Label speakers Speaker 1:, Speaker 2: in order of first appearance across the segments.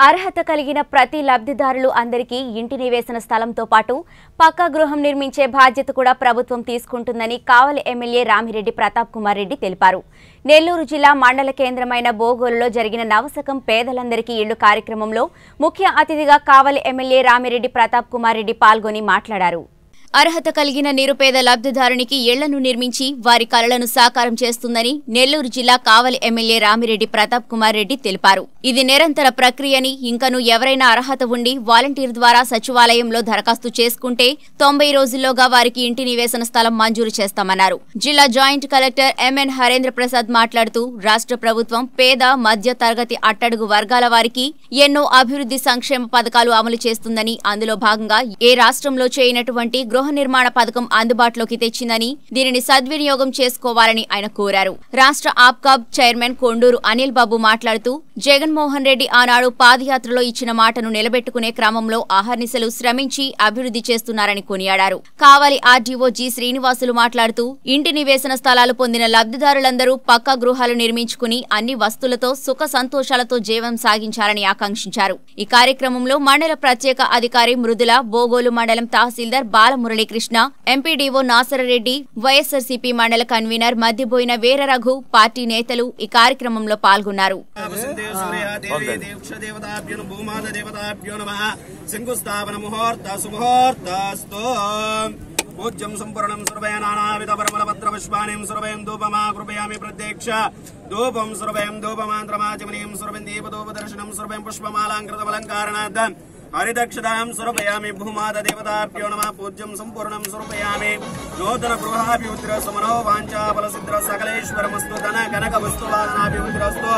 Speaker 1: అర్హత కలిగిన ప్రతి లబ్ధిదారులు అందరికీ ఇంటి నివేశన స్థలంతో పాటు పక్కా గృహం నిర్మించే బాధ్యత కూడా ప్రభుత్వం తీసుకుంటుందని కావలి ఎమ్మెల్యే రామిరెడ్డి ప్రతాప్ కుమార్ రెడ్డి తెలిపారు నెల్లూరు జిల్లా మండల కేంద్రమైన బోగోలులో జరిగిన నవసకం పేదలందరికీ ఇళ్లు కార్యక్రమంలో ముఖ్య అతిథిగా కావలి ఎమ్మెల్యే రామిరెడ్డి ప్రతాప్ కుమార్ రెడ్డి పాల్గొని మాట్లాడారు అర్హత కలిగిన నిరుపేద లబ్ధిదారునికి ఇళ్లను నిర్మించి వారి కలలను సాకారం చేస్తుందని నెల్లూరు జిల్లా కావలి ఎమ్మెల్యే రామిరెడ్డి ప్రతాప్ కుమార్ రెడ్డి తెలిపారు ఇది నిరంతర ప్రక్రియని ఇంకను ఎవరైనా అర్హత ఉండి వాలంటీర్ ద్వారా సచివాలయంలో దరఖాస్తు చేసుకుంటే తొంభై రోజుల్లోగా వారికి ఇంటి నివేశన స్థలం మంజూరు చేస్తామన్నారు జిల్లా joint collector M N Harendra Prasad మాట్లాడుతూ రాష్ట్ర ప్రభుత్వం పేద మధ్య తరగతి అట్టడుగు వర్గాల వారికి ఎన్నో అభివృద్ధి సంక్షేమ పథకాలు అమలు చేస్తుందని అందులో భాగంగా ఏ రాష్ట్రంలో చేయనటువంటి గృహ నిర్మాణ పథకం అందుబాటులోకి తెచ్చిందని దీనిని సద్వినియోగం చేసుకోవాలని ఆయన కోరారు రాష్ట్ర ఆప్కాబ్ చైర్మన్ కొండూరు అనిల్ బాబు మాట్లాడుతూ జగన్మోహన్ రెడ్డి ఆనాడు పాదయాత్రలో ఇచ్చిన మాటను నిలబెట్టుకునే క్రమంలో అహర్నిశలు శ్రమించి అభివృద్ధి చేస్తున్నారని కొనియాడారు కావలి ఆర్డీఓ జి శ్రీనివాసులు మాట్లాడుతూ ఇంటి నివేశన స్థలాలు పొందిన లబ్ధిదారులందరూ పక్కా గృహాలు నిర్మించుకుని అన్ని వస్తువులతో సుఖ సంతోషాలతో జీవనం సాగించాలని ఆకాంక్షించారు ఈ కార్యక్రమంలో మండల ప్రత్యేక అధికారి మృదుల బోగోలు మండలం తహసీల్దార్ బాలమురళీకృష్ణ ఎంపీడీఓ నాసరరెడ్డి వైఎస్ఆర్సీపీ మండల కన్వీనర్ మద్దిబోయిన వీరరఘు పార్టీ నేతలు ఈ కార్యక్రమంలో పాల్గొన్నారు
Speaker 2: వసుందే సూర్యా దేవీ దీక్ష దేవతాభ్యో నమః భూమాత దేవతాభ్యో నమః శంకుస్థాపన ముహూర్త సుముహూర్తస్తో పూజ్యం సంపూర్ణం సురభయ నానావిధ పరమల పత్ర పుష్పాణిం సురభయం ధూపమా కృపయామి ప్రత్యక్ష ధూపం సురభయం ధూపమాంత్రమాచమనీయం సురభం దీపదూపదర్శనం సురభయం పుష్పమాలాంకృతమలంకారణార్థ హరిదక్షదాం సురపయామి భూమాత దేవతాభ్యో నమ పూజ్యం సంపూర్ణం సురపయామి నూతన గృహాభివృద్ధిర సమనో వాంఛాఫల సిద్ధిర సకలేశ్వరమస్తు ధన కనక వస్తువాదనాభివృద్ధిరస్తు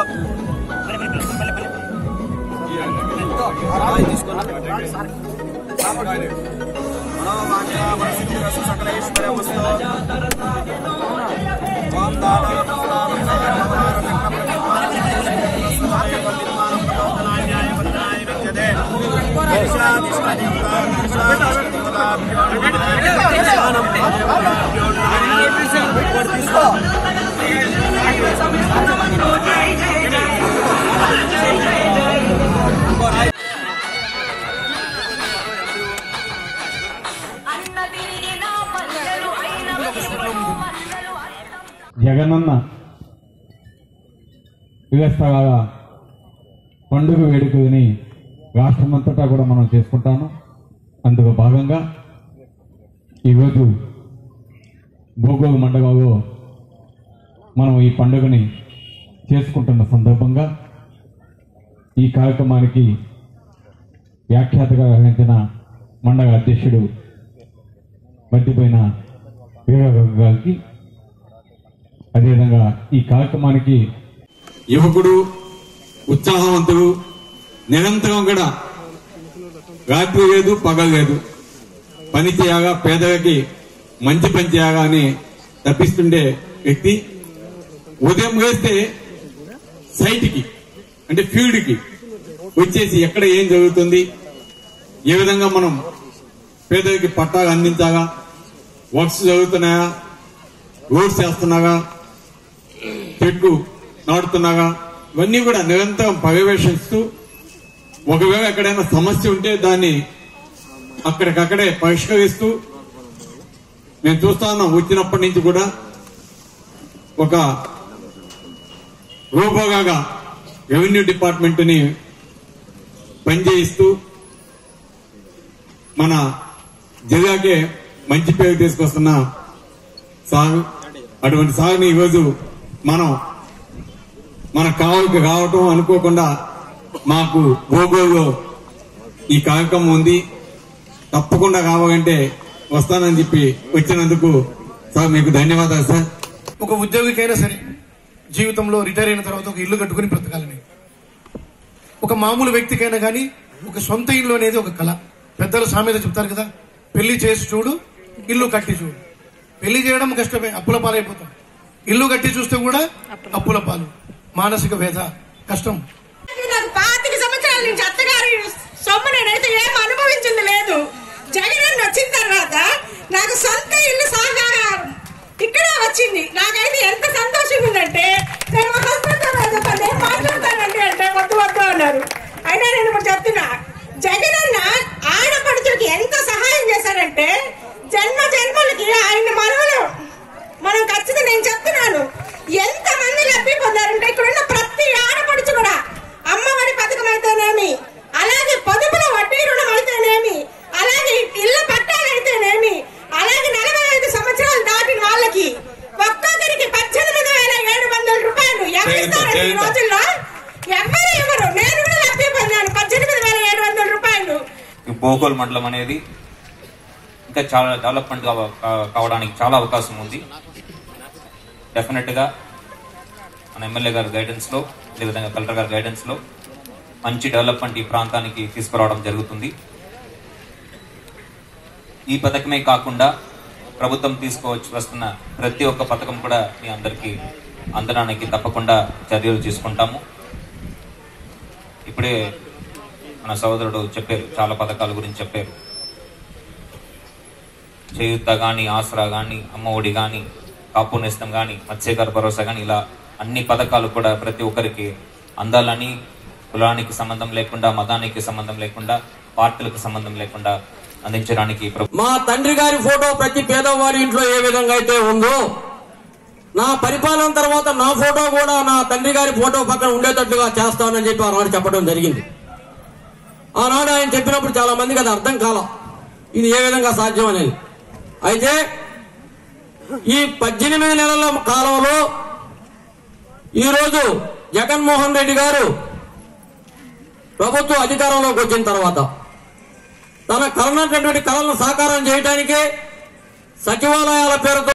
Speaker 2: మనో వాంఛాఫల సిద్ధిర సకలేశ్వరమస్తు ఓం
Speaker 3: అన్న తిరిగిన పల్లెలు అయిన పల్లెలు
Speaker 4: జగనన్న వ్యవస్థగా పండుగ వేడుకని రాష్ట్రమంతటా కూడా మనం చేసుకుంటాము అందులో భాగంగా ఈరోజు భూగోళ మండలంలో మనం ఈ పండుగని చేసుకుంటున్న సందర్భంగా ఈ కార్యక్రమానికి వ్యాఖ్యాతగా వ్యవహరించిన మండల అధ్యక్షుడు మధ్యపోయిన వీరరాఘవ గారికి అదేవిధంగా ఈ కార్యక్రమానికి
Speaker 5: యువకుడు ఉత్సాహవంతుడు నిరంతరం కూడా రాత్రి లేదు పగలు లేదు పని చేయగా పేదలకి మంచి పని చేయగా అని తప్పిస్తుండే వ్యక్తి ఉదయం వేస్తే సైట్కి అంటే ఫీల్డ్కి వచ్చేసి ఎక్కడ ఏం జరుగుతుంది ఏ విధంగా మనం పేదలకి పట్టాలు అందించాగా వర్క్స్ జరుగుతున్నాయా రోడ్స్ వేస్తున్నాగా చెట్లు నాటుతున్నాగా ఇవన్నీ కూడా నిరంతరం పర్యవేక్షిస్తూ ఒకవేళ ఎక్కడైనా సమస్య ఉంటే దాన్ని అక్కడికక్కడే పరిష్కరిస్తూ నేను చూస్తా ఉన్నాం వచ్చినప్పటి నుంచి కూడా ఒక రోబోగా రెవెన్యూ డిపార్ట్మెంట్ ని పనిచేయిస్తూ మన జిల్లాకే మంచి పేరు తీసుకొస్తున్న సాగు అటువంటి సాగుని ఈరోజు మనం మన కావుకి రావటం అనుకోకుండా మాకు గోగోలో ఈ కార్యక్రమం ఉంది తప్పకుండా కావాలంటే వస్తానని చెప్పి వచ్చినందుకు సార్ మీకు ధన్యవాదాలు సార్
Speaker 6: ఒక ఉద్యోగికైనా సరే జీవితంలో రిటైర్ అయిన తర్వాత ఒక ఇల్లు కట్టుకుని బ్రతకాలని ఒక మామూలు వ్యక్తికైనా కానీ ఒక సొంత ఇల్లు అనేది ఒక కళ పెద్దలు సామెత చెప్తారు కదా పెళ్లి చేసి చూడు ఇల్లు కట్టి చూడు పెళ్లి చేయడం కష్టమే అప్పుల పాలైపోతాం ఇల్లు కట్టి చూస్తే కూడా అప్పుల పాలు మానసిక వేద కష్టం
Speaker 7: నాకు పాతిక సంవత్సరాల నుంచి అత్తగారి సొమ్ము నేనైతే ఏం అనుభవించింది లేదు జగన్ వచ్చిన తర్వాత నాకు సొంత ఇల్లు సాగా ఇక్కడే వచ్చింది నాకైతే ఎంత సంతోషంగా ఉందంటే నేను మా husband తో చెప్పాను, "నేను మాట్లాడతానండి అంటే వద్దు వద్దు అన్నారు అయినా నేను ఇప్పుడు ఒకటి చెప్తున్నా జగనన్న ఆడపడుచులకి ఎంత సహాయం చేశారంటే జన్మ జన్మలకి ఆయన మరువలు మనం ఖచ్చితంగా నేను చెప్తున్నాను ఎంత మంది లబ్ధి పొందారంటే ఇక్కడ ఉన్న ప్రతి ఆడపడుచు కూడా అమ్మఒడి పథకం అయితేనేమి అలాగే పొదుపుల వడ్డీ రుణం అయితేనేమి అలాగే ఇళ్ళ పట్టాలు అయితేనేమి అలాగే నలభై ఐదు సంవత్సరాలు దాటిన వాళ్ళకి ఒక్కొక్కరికి పద్దెనిమిది వేల ఏడు వందల రూపాయలు ఎవరు ఇస్తారండి ఈ రోజుల్లో ఎవరు ఇవ్వరు నేను కూడా లబ్ధి పొందాను పద్దెనిమిది వేల ఏడు వందల రూపాయలు
Speaker 8: ఈ బోగోల్ మండలం అనేది ఇంకా చాలా డెవలప్మెంట్ కావ- కా- కావడానికి చాలా అవకాశం ఉంది డెఫినెట్ గా మన ఎమ్మెల్యే గారి గైడెన్స్ లో అదేవిధంగా కలెక్టర్ గారి గైడెన్స్ లో మంచి డెవలప్మెంట్ ఈ ప్రాంతానికి తీసుకురావడం జరుగుతుంది ఈ పథకమే కాకుండా ప్రభుత్వం తీసుకోవచ్చు వస్తున్న ప్రతి ఒక్క పథకం కూడా మీ అందరికీ అందడానికి తప్పకుండా చర్యలు తీసుకుంటాము ఇప్పుడే మన సోదరుడు చెప్పారు చాలా పథకాల గురించి చెప్పారు చేయుత గాని ఆసరా గాని అమ్మఒడి గాని కాపు నేస్తం గాని మత్స్యకార భరోసా గాని ఇలా అన్ని పథకాలు కూడా ప్రతి ఒక్కరికి అందాలని కులానికి సంబంధం లేకుండా మతానికి సంబంధం లేకుండా పార్టీలకు సంబంధం లేకుండా అందించడానికి ప్రభు
Speaker 9: మా తండ్రి గారి ఫోటో ప్రతి పేదవాడి ఇంట్లో ఏ విధంగా అయితే ఉందో నా పరిపాలన తర్వాత నా ఫోటో కూడా నా తండ్రి గారి ఫోటో పక్కన ఉండేటట్లుగా చేస్తానని చెప్పి ఆనాడు చెప్పడం జరిగింది ఆనాడు ఆయన చెప్పినప్పుడు చాలా మందికి అది అర్థం కాల ఇది ఏ విధంగా సాధ్యం అనేది అయితే ఈ పద్దెనిమిది నెలల కాలంలో ఈరోజు జగన్మోహన్ రెడ్డి గారు ప్రభుత్వ అధికారంలోకి వచ్చిన తర్వాత తన కలనటువంటి కళలను సాకారం చేయడానికే సచివాలయాల పేరుతో